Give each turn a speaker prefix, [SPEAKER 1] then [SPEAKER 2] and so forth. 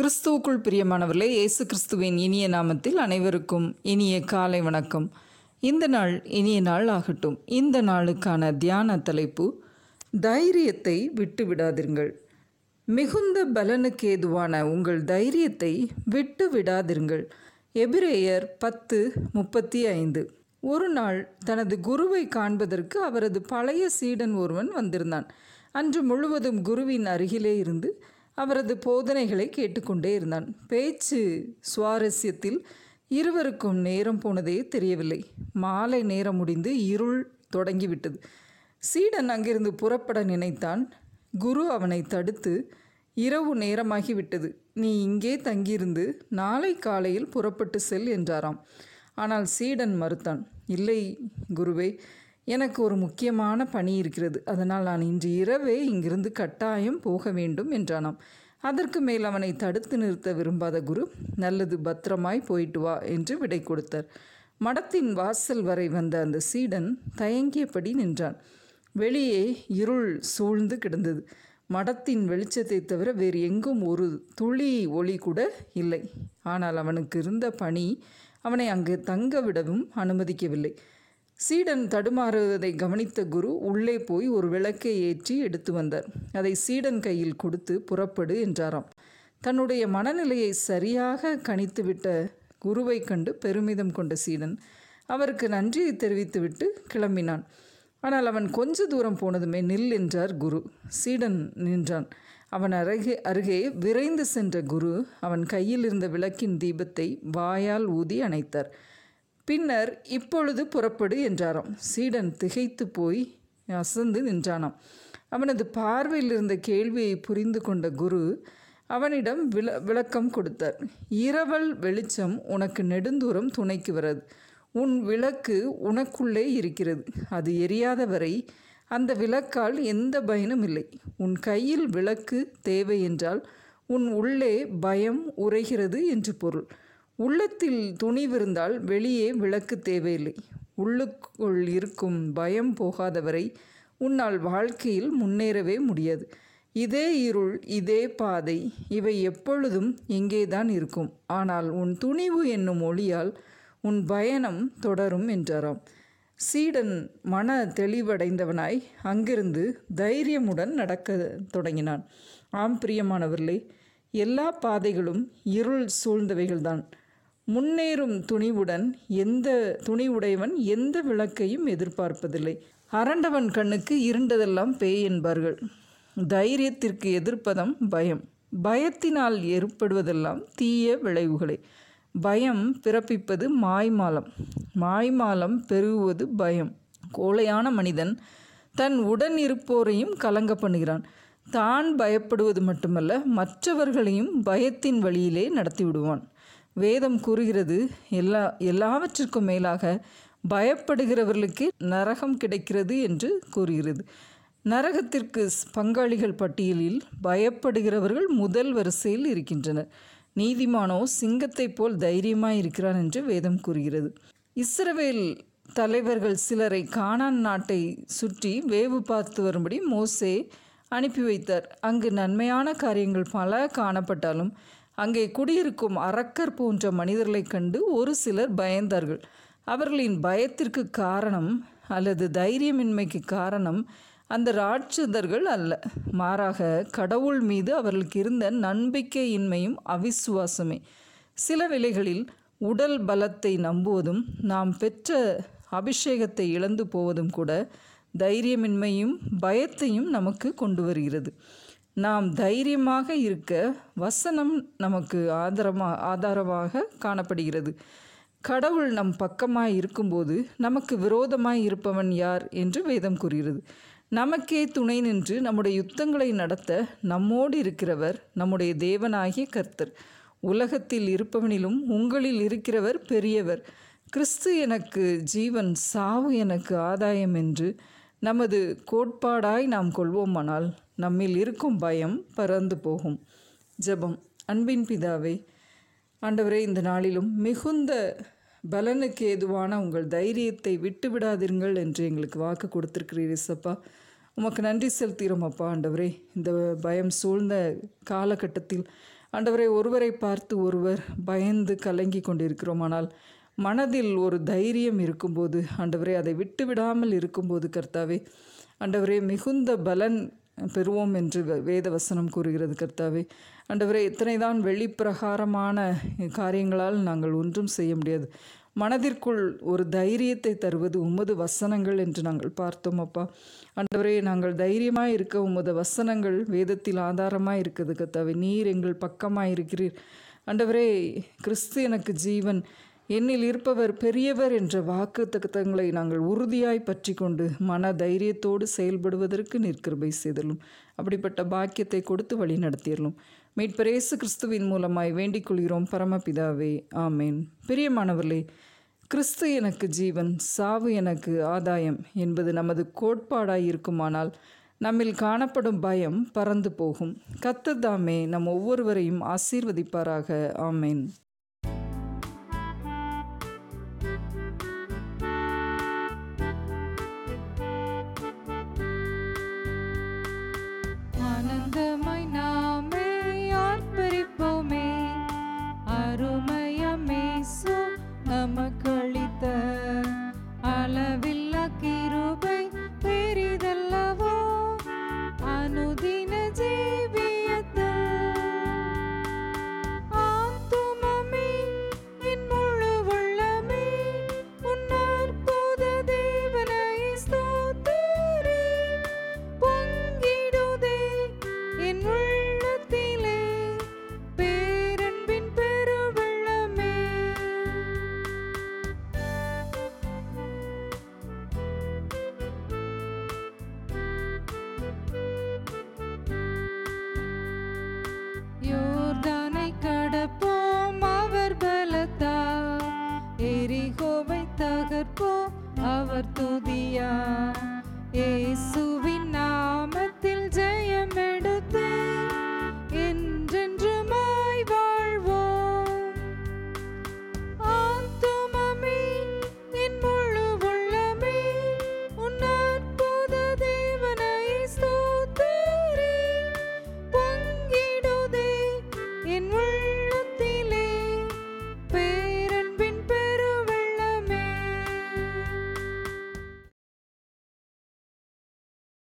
[SPEAKER 1] கிறிஸ்துவுக்குள் பிரியமானவர்களே இயேசு கிறிஸ்துவின் இனிய நாமத்தில் அனைவருக்கும் இனிய காலை வணக்கம் இந்த நாள் இனிய நாள் ஆகட்டும் இந்த நாளுக்கான தியான தலைப்பு தைரியத்தை விட்டு விடாதிருங்கள் மிகுந்த பலனுக்கு ஏதுவான உங்கள் தைரியத்தை விட்டு விடாதிருங்கள் எபிரேயர் பத்து முப்பத்தி ஐந்து ஒரு நாள் தனது குருவை காண்பதற்கு அவரது பழைய சீடன் ஒருவன் வந்திருந்தான் அன்று முழுவதும் குருவின் அருகிலே இருந்து அவரது போதனைகளை கேட்டுக்கொண்டே இருந்தான் பேச்சு சுவாரஸ்யத்தில் இருவருக்கும் நேரம் போனதே தெரியவில்லை மாலை நேரம் முடிந்து இருள் தொடங்கிவிட்டது சீடன் அங்கிருந்து புறப்பட நினைத்தான் குரு அவனை தடுத்து இரவு நேரமாகிவிட்டது நீ இங்கே தங்கியிருந்து நாளை காலையில் புறப்பட்டு செல் என்றாராம் ஆனால் சீடன் மறுத்தான் இல்லை குருவே எனக்கு ஒரு முக்கியமான பணி இருக்கிறது அதனால் நான் இன்று இரவே இங்கிருந்து கட்டாயம் போக வேண்டும் என்றானாம் அதற்கு மேல் அவனை தடுத்து நிறுத்த விரும்பாத குரு நல்லது பத்திரமாய் போயிட்டு வா என்று விடை கொடுத்தார் மடத்தின் வாசல் வரை வந்த அந்த சீடன் தயங்கியபடி நின்றான் வெளியே இருள் சூழ்ந்து கிடந்தது மடத்தின் வெளிச்சத்தை தவிர வேறு எங்கும் ஒரு துளி ஒளி கூட இல்லை ஆனால் அவனுக்கு இருந்த பணி அவனை அங்கு தங்க விடவும் அனுமதிக்கவில்லை சீடன் தடுமாறுவதை கவனித்த குரு உள்ளே போய் ஒரு விளக்கை ஏற்றி எடுத்து வந்தார் அதை சீடன் கையில் கொடுத்து புறப்படு என்றாராம் தன்னுடைய மனநிலையை சரியாக கணித்துவிட்ட குருவை கண்டு பெருமிதம் கொண்ட சீடன் அவருக்கு நன்றியை தெரிவித்துவிட்டு கிளம்பினான் ஆனால் அவன் கொஞ்ச தூரம் போனதுமே நில் என்றார் குரு சீடன் நின்றான் அவன் அருகே அருகே விரைந்து சென்ற குரு அவன் கையில் இருந்த விளக்கின் தீபத்தை வாயால் ஊதி அணைத்தார் பின்னர் இப்பொழுது புறப்படு என்றாராம் சீடன் திகைத்து போய் அசந்து நின்றானாம் அவனது பார்வையில் இருந்த கேள்வியை புரிந்து கொண்ட குரு அவனிடம் விள விளக்கம் கொடுத்தார் இரவல் வெளிச்சம் உனக்கு நெடுந்தூரம் துணைக்கு வராது உன் விளக்கு உனக்குள்ளே இருக்கிறது அது எரியாத வரை அந்த விளக்கால் எந்த பயனும் இல்லை உன் கையில் விளக்கு தேவை என்றால் உன் உள்ளே பயம் உரைகிறது என்று பொருள் உள்ளத்தில் துணிவிருந்தால் வெளியே விளக்கு தேவையில்லை உள்ளுக்குள் இருக்கும் பயம் போகாதவரை உன்னால் வாழ்க்கையில் முன்னேறவே முடியாது இதே இருள் இதே பாதை இவை எப்பொழுதும் எங்கேதான் இருக்கும் ஆனால் உன் துணிவு என்னும் ஒளியால் உன் பயணம் தொடரும் என்றாராம் சீடன் மன தெளிவடைந்தவனாய் அங்கிருந்து தைரியமுடன் நடக்க தொடங்கினான் ஆம் பிரியமானவர்களே எல்லா பாதைகளும் இருள் சூழ்ந்தவைகள்தான் முன்னேறும் துணிவுடன் எந்த துணிவுடையவன் எந்த விளக்கையும் எதிர்பார்ப்பதில்லை அரண்டவன் கண்ணுக்கு இருண்டதெல்லாம் பேய் என்பார்கள் தைரியத்திற்கு எதிர்ப்பதம் பயம் பயத்தினால் ஏற்படுவதெல்லாம் தீய விளைவுகளே பயம் பிறப்பிப்பது மாய்மாலம் மாய்மாலம் பெருகுவது பயம் கோழையான மனிதன் தன் உடன் இருப்போரையும் கலங்க பண்ணுகிறான் தான் பயப்படுவது மட்டுமல்ல மற்றவர்களையும் பயத்தின் வழியிலே நடத்தி விடுவான் வேதம் கூறுகிறது எல்லா எல்லாவற்றிற்கும் மேலாக பயப்படுகிறவர்களுக்கு நரகம் கிடைக்கிறது என்று கூறுகிறது நரகத்திற்கு பங்காளிகள் பட்டியலில் பயப்படுகிறவர்கள் முதல் வரிசையில் இருக்கின்றனர் நீதிமானோ சிங்கத்தைப் போல் தைரியமாய் இருக்கிறான் என்று வேதம் கூறுகிறது இஸ்ரவேல் தலைவர்கள் சிலரை கானான் நாட்டை சுற்றி வேவு பார்த்து வரும்படி மோசே அனுப்பி வைத்தார் அங்கு நன்மையான காரியங்கள் பல காணப்பட்டாலும் அங்கே குடியிருக்கும் அரக்கர் போன்ற மனிதர்களைக் கண்டு ஒரு சிலர் பயந்தார்கள் அவர்களின் பயத்திற்கு காரணம் அல்லது தைரியமின்மைக்கு காரணம் அந்த ராட்சதர்கள் அல்ல மாறாக கடவுள் மீது அவர்களுக்கு இருந்த நம்பிக்கையின்மையும் அவிசுவாசமே சில வேளைகளில் உடல் பலத்தை நம்புவதும் நாம் பெற்ற அபிஷேகத்தை இழந்து போவதும் கூட தைரியமின்மையும் பயத்தையும் நமக்கு கொண்டு வருகிறது நாம் தைரியமாக இருக்க வசனம் நமக்கு ஆதரமா ஆதாரமாக காணப்படுகிறது கடவுள் நம் பக்கமாய் இருக்கும்போது நமக்கு விரோதமாய் இருப்பவன் யார் என்று வேதம் கூறுகிறது நமக்கே துணை நின்று நம்முடைய யுத்தங்களை நடத்த நம்மோடு இருக்கிறவர் நம்முடைய தேவனாகிய கர்த்தர் உலகத்தில் இருப்பவனிலும் உங்களில் இருக்கிறவர் பெரியவர் கிறிஸ்து எனக்கு ஜீவன் சாவு எனக்கு ஆதாயம் என்று நமது கோட்பாடாய் நாம் கொள்வோமானால் நம்மில் இருக்கும் பயம் பறந்து போகும் ஜெபம் அன்பின் பிதாவே ஆண்டவரே இந்த நாளிலும் மிகுந்த பலனுக்கு ஏதுவான உங்கள் தைரியத்தை விட்டு விடாதீர்கள் என்று எங்களுக்கு வாக்கு கொடுத்துருக்கிறீர் இசப்பா உமக்கு நன்றி செலுத்துகிறோம் அப்பா ஆண்டவரே இந்த பயம் சூழ்ந்த காலகட்டத்தில் ஆண்டவரை ஒருவரை பார்த்து ஒருவர் பயந்து கலங்கி கொண்டிருக்கிறோமானால் மனதில் ஒரு தைரியம் இருக்கும்போது ஆண்டவரே அதை விட்டு விடாமல் இருக்கும்போது கர்த்தாவே ஆண்டவரே மிகுந்த பலன் பெறுவோம் என்று வே- வேத வசனம் கூறுகிறது கர்த்தாவே ஆண்டவரே எத்தனைதான் வெளிப்பிரகாரமான காரியங்களால் நாங்கள் ஒன்றும் செய்ய முடியாது மனதிற்குள் ஒரு தைரியத்தை தருவது உமது வசனங்கள் என்று நாங்கள் பார்த்தோம் அப்பா ஆண்டவரே நாங்கள் தைரியமாக இருக்க உமது வசனங்கள் வேதத்தில் ஆதாரமாக இருக்குது கர்த்தாவே நீர் எங்கள் பக்கமாக இருக்கிறீர் ஆண்டவரே கிறிஸ்து எனக்கு ஜீவன் என்னில் இருப்பவர் பெரியவர் என்ற வாக்கு தத்தங்களை நாங்கள் உறுதியாய் பற்றி கொண்டு மன தைரியத்தோடு செயல்படுவதற்கு நிற்கிருபை செய்தலும் அப்படிப்பட்ட பாக்கியத்தை கொடுத்து வழி நடத்தியலும் மீட்பரேசு கிறிஸ்துவின் மூலமாய் வேண்டிக் கொள்கிறோம் பரமபிதாவே ஆமேன் பிரியமானவர்களே கிறிஸ்து எனக்கு ஜீவன் சாவு எனக்கு ஆதாயம் என்பது நமது கோட்பாடாய் இருக்குமானால் நம்மில் காணப்படும் பயம் பறந்து போகும் கத்ததாமே நம் ஒவ்வொருவரையும் ஆசீர்வதிப்பாராக ஆமேன்
[SPEAKER 2] ஆனந்தமாய் நாமே ஆர்ப்பரிப்போமே அருமையமேசு நமக்களித்த அளவில்லா கிருபை பெரிதல்லவோ அனுதின ஜீவியத்தில் ஆத்துமமே என் முழு உள்ளமே உன் அற்புத தேவனை ஸ்தோத்திரி பொங்கிடுதே என் உள்ளத்திலே பேரன்பின் பெருவெள்ளமே யோர்தானை கடப்போம் அவர் பலத்தா எரிகோவை தகர்ப்போம் அவர் துதியா இயேசுவே